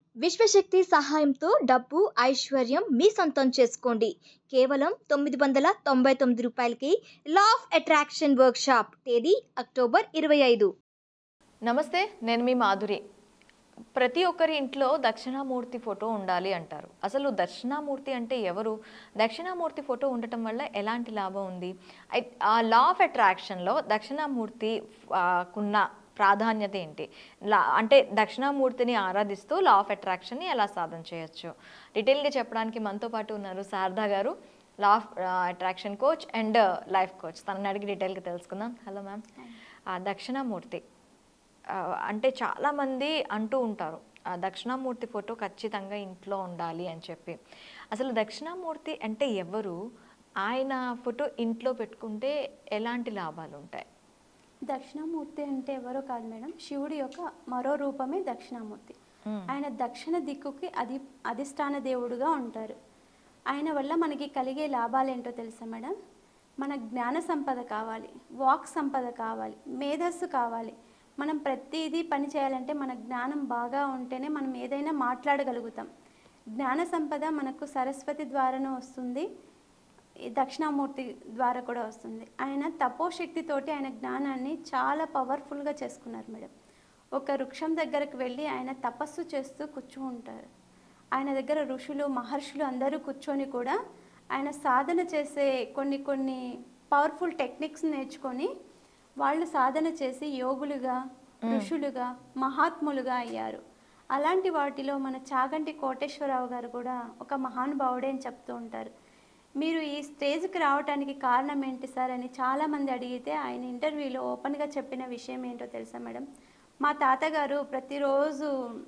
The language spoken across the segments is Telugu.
విశ్వశక్తి సహాయంతో డబ్బు ఐశ్వర్యం మీ సొంతం చేసుకోండి కేవలం తొమ్మిది వందల తొంభై తొమ్మిది రూపాయలకి లా ఆఫ్ అట్రాక్షన్ వర్క్షాప్ తేదీ అక్టోబర్ ఇరవై ఐదు నమస్తే నేను మీ మాధురి ప్రతి ఒక్కరి ఇంట్లో దక్షిణామూర్తి ఫోటో ఉండాలి అంటారు అసలు దక్షిణామూర్తి అంటే ఎవరు దక్షిణామూర్తి ఫోటో ఉండటం వల్ల ఎలాంటి లాభం ఉంది ఐ- ఆ లా ఆఫ్ అట్రాక్షన్లో దక్షిణామూర్తి ఆ, కున్న ప్రాధాన్యత ఏంటి లా అంటే దక్షిణామూర్తిని ఆరాధిస్తూ లా ఆఫ్ అట్రాక్షన్ని ఎలా సాధన చేయొచ్చు డీటెయిల్గా చెప్పడానికి మనతో పాటు ఉన్నారు Sharada garu law of attraction coach and life coach తనని అడిగి డీటెయిల్గా తెలుసుకుందాం హలో మ్యామ్ దక్షిణామూర్తి ఆ, అంటే చాలామంది అంటూ ఉంటారు ఆ దక్షిణామూర్తి ఫోటో ఖచ్చితంగా ఇంట్లో ఉండాలి అని చెప్పి అసలు దక్షిణామూర్తి అంటే ఎవరు ఆయన ఫోటో ఇంట్లో పెట్టుకుంటే ఎలాంటి లాభాలు ఉంటాయి దక్షిణామూర్తి అంటే ఎవరో కాదు మేడం శివుడి యొక్క మరో రూపమే దక్షిణామూర్తి మ్మ్. ఆయన దక్షిణ దిక్కుకి అధి అధిష్టాన దేవుడుగా ఉంటారు ఆయన వల్ల మనకి కలిగే లాభాలు ఏంటో తెలుసా మేడం మన జ్ఞాన సంపద కావాలి వాక్ సంపద కావాలి మేధస్సు కావాలి మనం ప్రతిదీ పని చేయాలంటే మన జ్ఞానం బాగా ఉంటేనే మనం ఏదైనా మాట్లాడగలుగుతాం జ్ఞాన సంపద మనకు సరస్వతి ద్వారానే వస్తుంది ఈ దక్షిణామూర్తి ద్వారా కూడా వస్తుంది ఆయన తపోశక్తితోటి ఆయన జ్ఞానాన్ని చాలా పవర్ఫుల్గా చేసుకున్నారు మేడం ఒక వృక్షం దగ్గరకు వెళ్ళి ఆయన తపస్సు చేస్తూ కూర్చుంటారు ఆయన దగ్గర ఋషులు మహర్షులు అందరూ కూర్చొని కూడా ఆయన సాధన చేసే కొన్ని కొన్ని పవర్ఫుల్ టెక్నిక్స్ నేర్చుకొని వాళ్ళు సాధన చేసి యోగులుగా ఋషులుగా మహాత్ములుగా అయ్యారు అలాంటి వాటిలో మన చాగంటి కోటేశ్వరరావు గారు కూడా ఒక మహానుభావుడే అని చెప్తూ ఉంటారు మీరు ఈ స్టేజ్కి రావడానికి కారణం ఏంటి సార్ అని చాలామంది అడిగితే ఆయన ఇంటర్వ్యూలో ఓపెన్గా చెప్పిన విషయం ఏంటో తెలుసా మేడం మా తాతగారు ప్రతిరోజు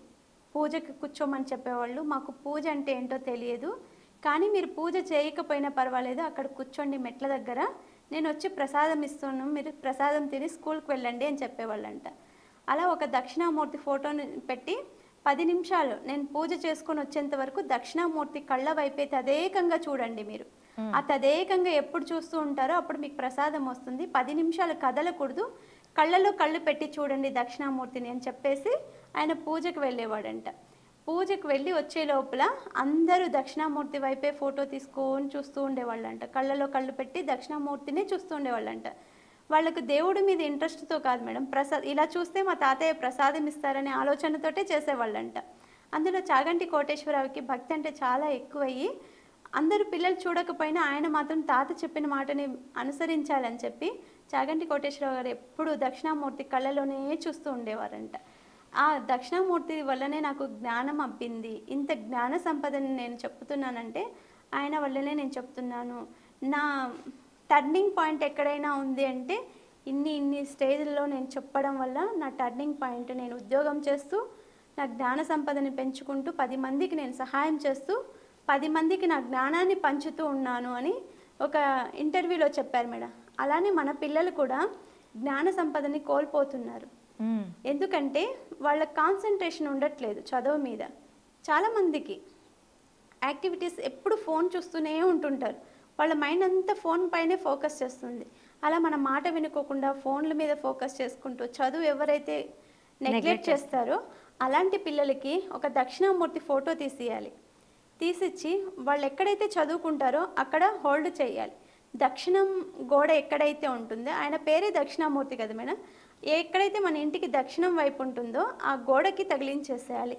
పూజకి కూర్చోమని చెప్పేవాళ్ళు మాకు పూజ అంటే ఏంటో తెలియదు కానీ మీరు పూజ చేయకపోయినా పర్వాలేదు అక్కడ కూర్చోండి మెట్ల దగ్గర నేను వచ్చి ప్రసాదం ఇస్తున్నాను మీరు ప్రసాదం తిని స్కూల్కి వెళ్ళండి అని చెప్పేవాళ్ళంట అలా ఒక దక్షిణామూర్తి ఫోటోని పెట్టి పది నిమిషాలు నేను పూజ చేసుకొని వచ్చేంత వరకు దక్షిణామూర్తి కళ్ళ వైపే తదేకంగా చూడండి మీరు ఆ తదేకంగా ఎప్పుడు చూస్తూ ఉంటారో అప్పుడు మీకు ప్రసాదం వస్తుంది పది నిమిషాలు కదలకూడదు కళ్ళలో కళ్ళు పెట్టి చూడండి దక్షిణామూర్తిని అని చెప్పేసి ఆయన పూజకు వెళ్ళేవాడంట పూజకు వెళ్ళి వచ్చే లోపల అందరూ దక్షిణామూర్తి వైపే ఫోటో తీసుకొని చూస్తూ ఉండేవాళ్ళంట కళ్ళలో కళ్ళు పెట్టి దక్షిణామూర్తినే చూస్తూ ఉండేవాళ్ళంట వాళ్ళకు దేవుడి మీద ఇంట్రెస్ట్తో కాదు మేడం ప్రసాద్ ఇలా చూస్తే మా తాతయ్య ప్రసాదం ఇస్తారనే ఆలోచనతోటే చేసేవాళ్ళంట అందులో చాగంటి కోటేశ్వరరావుకి భక్తి అంటే చాలా ఎక్కువయ్యి అందరూ పిల్లలు చూడకపోయినా ఆయన మాత్రం తాత చెప్పిన మాటని అనుసరించాలని చెప్పి చాగంటి కోటేశ్వరరావు గారు ఎప్పుడూ దక్షిణామూర్తి కళ్ళలోనే చూస్తూ ఉండేవారంట ఆ దక్షిణామూర్తి వల్లనే నాకు జ్ఞానం అబ్బింది ఇంత జ్ఞాన సంపదని నేను చెప్తున్నానంటే ఆయన వల్లనే నేను చెప్తున్నాను నా టర్నింగ్ పాయింట్ ఎక్కడైనా ఉంది అంటే ఇన్ని ఇన్ని స్టేజ్లలో నేను చెప్పడం వల్ల నా టర్నింగ్ పాయింట్ నేను ఉద్యోగం చేస్తూ నా జ్ఞాన సంపదని పెంచుకుంటూ పది మందికి నేను సహాయం చేస్తూ పది మందికి నా జ్ఞానాన్ని పంచుతూ ఉన్నాను అని ఒక ఇంటర్వ్యూలో చెప్పారు మేడం అలానే మన పిల్లలు కూడా జ్ఞాన సంపదని కోల్పోతున్నారు మ్మ్. ఎందుకంటే వాళ్ళ కాన్సన్ట్రేషన్ ఉండట్లేదు చదువు మీద చాలామందికి యాక్టివిటీస్ ఎప్పుడు ఫోన్ చూస్తూనే ఉంటుంటారు వాళ్ళ మైండ్ అంతా ఫోన్ పైనే ఫోకస్ చేస్తుంది అలా మన మాట వినుకోకుండా ఫోన్ల మీద ఫోకస్ చేసుకుంటూ చదువు ఎవరైతే నెగ్లెక్ట్ చేస్తారో అలాంటి పిల్లలకి ఒక దక్షిణామూర్తి ఫోటో తీసియాలి తీసిచ్చి వాళ్ళు ఎక్కడైతే చదువుకుంటారో అక్కడ హోల్డ్ చేయాలి దక్షిణం గోడ ఎక్కడైతే ఉంటుందో ఆయన పేరే దక్షిణామూర్తి కదా మేడం ఎక్కడైతే మన ఇంటికి దక్షిణం వైపు ఉంటుందో ఆ గోడకి తగిలించేసేయాలి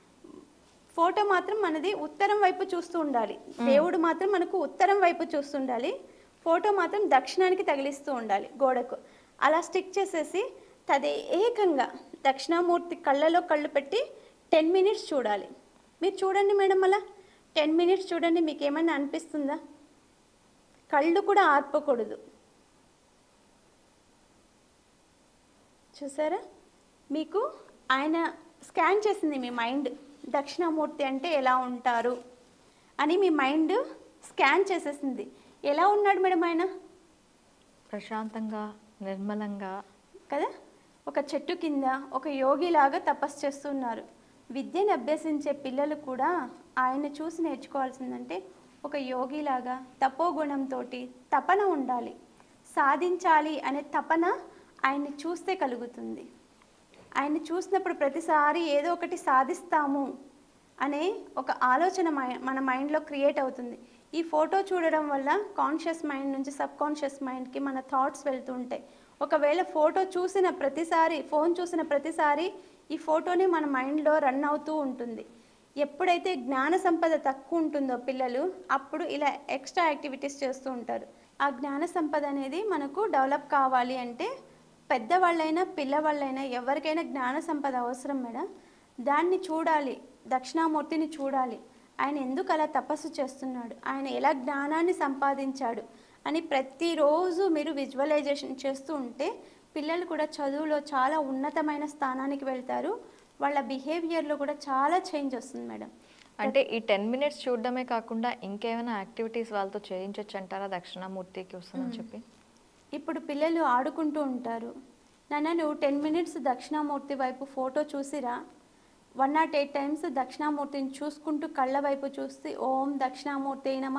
ఫోటో మాత్రం మనది ఉత్తరం వైపు చూస్తూ ఉండాలి దేవుడు మాత్రం మనకు ఉత్తరం వైపు చూస్తుండాలి ఫోటో మాత్రం దక్షిణానికి తగిలిస్తూ ఉండాలి గోడకు అలా స్టిక్ చేసేసి తదేకంగా దక్షిణామూర్తి కళ్ళలో కళ్ళు పెట్టి టెన్ మినిట్స్ చూడాలి మీరు చూడండి మేడం అలా టెన్ మినిట్స్ చూడండి మీకు ఏమైనా అనిపిస్తుందా కళ్ళు కూడా ఆర్పకూడదు చూసారా మీకు ఆయన స్కాన్ చేసింది మీ మైండ్ దక్షిణామూర్తి అంటే ఎలా ఉంటారు అని మీ మైండ్ స్కాన్ చేసేసింది ఎలా ఉన్నాడు మేడం ఆయన ప్రశాంతంగా నిర్మలంగా కదా ఒక చెట్టు కింద ఒక యోగిలాగా తపస్సు చేస్తున్నారు విద్యను అభ్యసించే పిల్లలు కూడా ఆయన చూసి నేర్చుకోవాల్సిందంటే ఒక యోగిలాగా తపోగుణంతో తపన ఉండాలి సాధించాలి అనే తపన ఆయన్ని చూస్తే కలుగుతుంది ఆయన్ని చూసినప్పుడు ప్రతిసారి ఏదో ఒకటి సాధిస్తాము అనే ఒక ఆలోచన మై- మన మైండ్లో క్రియేట్ అవుతుంది ఈ ఫోటో చూడడం వల్ల కాన్షియస్ మైండ్ నుంచి సబ్ కాన్షియస్ మైండ్కి మన థాట్స్ వెళ్తూ ఉంటాయి ఒకవేళ ఫోటో చూసిన ప్రతిసారి ఫోన్ చూసిన ప్రతిసారి ఈ ఫోటోని మన మైండ్లో రన్ అవుతూ ఉంటుంది ఎప్పుడైతే జ్ఞాన సంపద తక్కువ ఉంటుందో పిల్లలు అప్పుడు ఇలా ఎక్స్ట్రా యాక్టివిటీస్ చేస్తూ ఉంటారు ఆ జ్ఞాన సంపద అనేది మనకు డెవలప్ కావాలి అంటే పెద్దవాళ్ళైనా పిల్లవాళ్ళైనా ఎవరికైనా జ్ఞాన సంపద అవసరం మేడం దాన్ని చూడాలి దక్షిణామూర్తిని చూడాలి ఆయన ఎందుకు అలా తపస్సు చేస్తున్నాడు ఆయన ఎలా జ్ఞానాన్ని సంపాదించాడు అని ప్రతిరోజు మీరు విజువలైజేషన్ చేస్తూ ఉంటే పిల్లలు కూడా చదువులో చాలా ఉన్నతమైన స్థానానికి వెళ్తారు వాళ్ళ బిహేవియర్లో కూడా చాలా చేంజ్ వస్తుంది మేడం అంటే ఈ టెన్ మినిట్స్ చూడడమే కాకుండా ఇంకేమైనా యాక్టివిటీస్ వాళ్ళతో చేయించవచ్చు అంటారా దక్షిణామూర్తికి వస్తుందని చెప్పి ఇప్పుడు పిల్లలు ఆడుకుంటూ ఉంటారు నాన్న నువ్వు టెన్ మినిట్స్ దక్షిణామూర్తి వైపు ఫోటో చూసిరా వన్ నాట్ ఎయిట్ టైమ్స్ దక్షిణామూర్తిని చూసుకుంటూ కళ్ళ వైపు చూస్తే ఓం దక్షిణామూర్తి నమ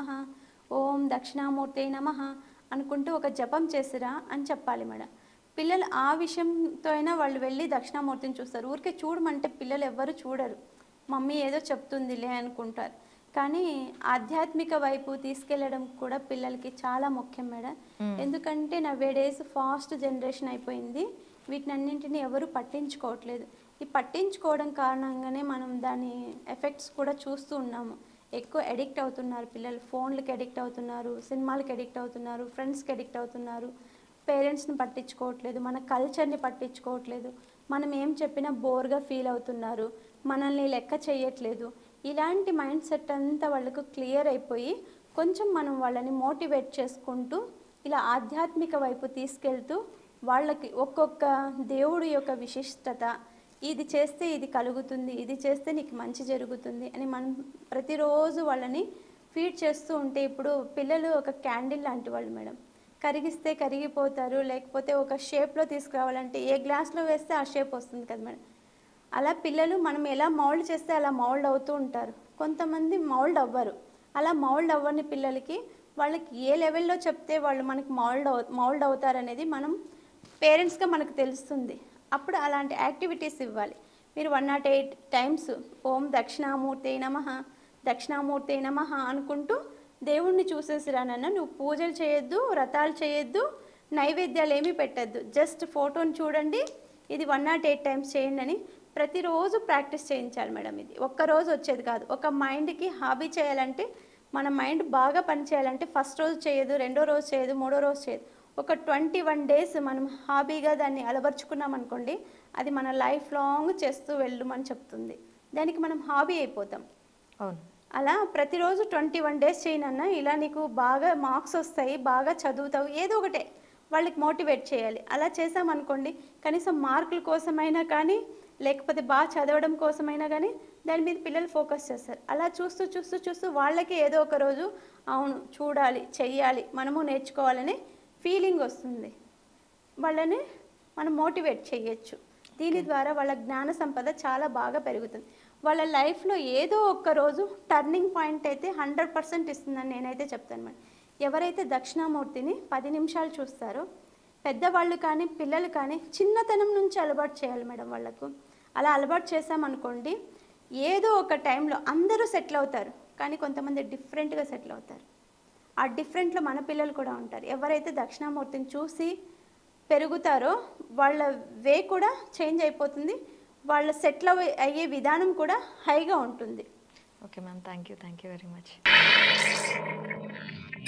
ఓం దక్షిణామూర్తి నమ అనుకుంటూ ఒక జపం చేసిరా అని చెప్పాలి మేడం పిల్లలు ఆ విషయంతో అయినా వాళ్ళు వెళ్ళి దక్షిణామూర్తిని చూస్తారు ఊరికే చూడమంటే పిల్లలు ఎవ్వరు చూడరు మమ్మీ ఏదో చెప్తుందిలే అనుకుంటారు కానీ ఆధ్యాత్మిక వైపు తీసుకెళ్ళడం కూడా పిల్లలకి చాలా ముఖ్యం మేడం ఎందుకంటే నా డేస్ ఫాస్ట్ జనరేషన్ అయిపోయింది వీటినన్నింటినీ ఎవరు పట్టించుకోవట్లేదు ఈ పట్టించుకోవడం కారణంగానే మనం దాని ఎఫెక్ట్స్ కూడా చూస్తూ ఉన్నాము ఎక్కువ ఎడిక్ట్ అవుతున్నారు పిల్లలు ఫోన్లకి ఎడిక్ట్ అవుతున్నారు సినిమాలకి ఎడిక్ట్ అవుతున్నారు ఫ్రెండ్స్కి ఎడిక్ట్ అవుతున్నారు పేరెంట్స్ని పట్టించుకోవట్లేదు మన కల్చర్ని పట్టించుకోవట్లేదు మనం ఏం చెప్పినా బోర్గా ఫీల్ అవుతున్నారు మనల్ని లెక్క చేయట్లేదు ఇలాంటి మైండ్ సెట్ అంతా వాళ్ళకు క్లియర్ అయిపోయి కొంచెం మనం వాళ్ళని మోటివేట్ చేసుకుంటూ ఇలా ఆధ్యాత్మిక వైపు తీసుకెళ్తూ వాళ్ళకి ఒక్కొక్క దేవుడి యొక్క విశిష్టత ఇది చేస్తే ఇది కలుగుతుంది ఇది చేస్తే నీకు మంచి జరుగుతుంది అని మనం ప్రతిరోజు వాళ్ళని ఫీడ్ చేస్తూ ఉంటే ఇప్పుడు పిల్లలు ఒక క్యాండిల్ లాంటి వాళ్ళు మేడం కరిగిస్తే కరిగిపోతారు లేకపోతే ఒక షేప్లో తీసుకురావాలంటే ఏ గ్లాస్లో వేస్తే ఆ షేప్ వస్తుంది కదా మేడం అలా పిల్లలు మనం ఎలా మౌల్డ్ చేస్తే అలా మౌల్డ్ అవుతూ ఉంటారు కొంతమంది మౌల్డ్ అవ్వరు అలా మౌల్డ్ అవ్వని పిల్లలకి వాళ్ళకి ఏ లెవెల్లో చెప్తే వాళ్ళు మనకి మౌల్డ్ అవు మౌల్డ్ అవుతారనేది మనం పేరెంట్స్గా మనకు తెలుస్తుంది అప్పుడు అలాంటి యాక్టివిటీస్ ఇవ్వాలి మీరు one nought eight times Om Dakshinamurthy నమ దక్షిణామూర్తి నమ అనుకుంటూ దేవుణ్ణి చూసేసిరా నాన్న నువ్వు పూజలు చేయొద్దు వ్రతాలు చేయొద్దు నైవేద్యాలు ఏమీ పెట్టద్దు జస్ట్ ఫోటోని చూడండి ఇది వన్ నాట్ ఎయిట్ టైమ్స్ చేయండి అని ప్రతిరోజు ప్రాక్టీస్ చేయించాలి మేడం ఇది ఒక్కరోజు వచ్చేది కాదు ఒక మైండ్కి హాబీ చేయాలంటే మన మైండ్ బాగా పనిచేయాలంటే ఫస్ట్ రోజు చేయదు రెండో రోజు చేయదు మూడో రోజు చేయదు ఒక ట్వంటీ వన్ డేస్ మనం హాబీగా దాన్ని అలవర్చుకున్నాం అనుకోండి అది మన లైఫ్ లాంగ్ చేస్తూ వెళ్ళమని చెప్తుంది దానికి మనం హాబీ అయిపోతాం అవును అలా ప్రతిరోజు ట్వంటీ వన్ డేస్ చేయనన్నా ఇలా నీకు బాగా మార్క్స్ వస్తాయి బాగా చదువుతావు ఏదో ఒకటే వాళ్ళకి మోటివేట్ చేయాలి అలా చేసామనుకోండి కనీసం మార్కుల కోసమైనా కానీ లేకపోతే బాగా చదవడం కోసమైనా కానీ దాని మీద పిల్లలు ఫోకస్ చేస్తారు అలా చూస్తూ చూస్తూ చూస్తూ వాళ్ళకి ఏదో ఒక రోజు అవును చూడాలి చెయ్యాలి మనము నేర్చుకోవాలనే ఫీలింగ్ వస్తుంది వాళ్ళని మనం మోటివేట్ చేయొచ్చు దీని ద్వారా వాళ్ళ జ్ఞాన సంపద చాలా బాగా పెరుగుతుంది వాళ్ళ లైఫ్లో ఏదో ఒక్క రోజు టర్నింగ్ పాయింట్ అయితే హండ్రెడ్ పర్సెంట్ ఇస్తుందని నేనైతే చెప్తాను మేడం ఎవరైతే దక్షిణామూర్తిని పది నిమిషాలు చూస్తారో పెద్దవాళ్ళు కానీ పిల్లలు కానీ చిన్నతనం నుంచి అలవాటు చేయాలి మేడం వాళ్ళకు అలా అలవాటు చేసామనుకోండి ఏదో ఒక టైంలో అందరూ సెటిల్ అవుతారు కానీ కొంతమంది డిఫరెంట్గా సెటిల్ అవుతారు ఆ డిఫరెంట్లో మన పిల్లలు కూడా ఉంటారు ఎవరైతే దక్షిణామూర్తిని చూసి పెరుగుతారో వాళ్ళ వే కూడా చేంజ్ అయిపోతుంది వాళ్ళ సెటిల్ అయ్యే విధానం కూడా హైగా ఉంటుంది okay ma'am thank you thank you very much